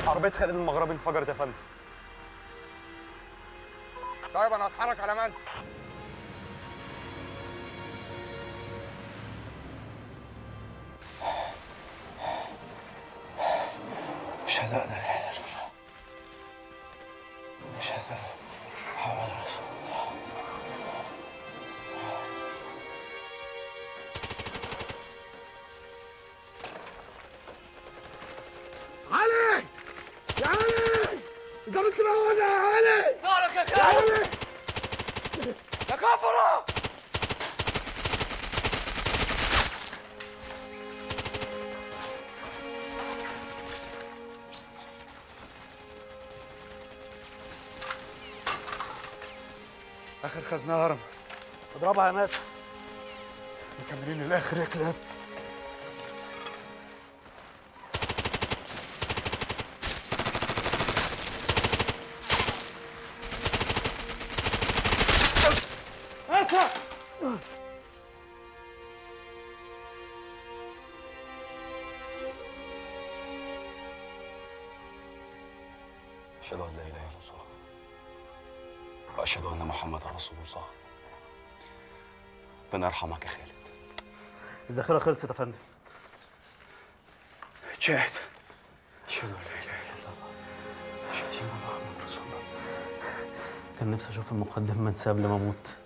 عربيه خالد المغربي انفجرت يا فندم طيب انا هتحرك على منسي أشهد أن لا إله إلا الله أشهد أن محمد رسول الله علي يا علي انت بتموت يا علي نارك يا يا خالد علي يا كفرة اخر خزنه هرم اضربها يا مات مكملين للاخر يا كلاب أشهد أن لا إله إلا الله وأشهد أن محمد رسول الله ربنا يرحمك يا خالد الذخيره خلصت يا فندم جاهد أشهد أن لا إله إلا الله أشهد أن محمد رسول الله كان نفسي اشوف المقدم منسي قبل ما اموت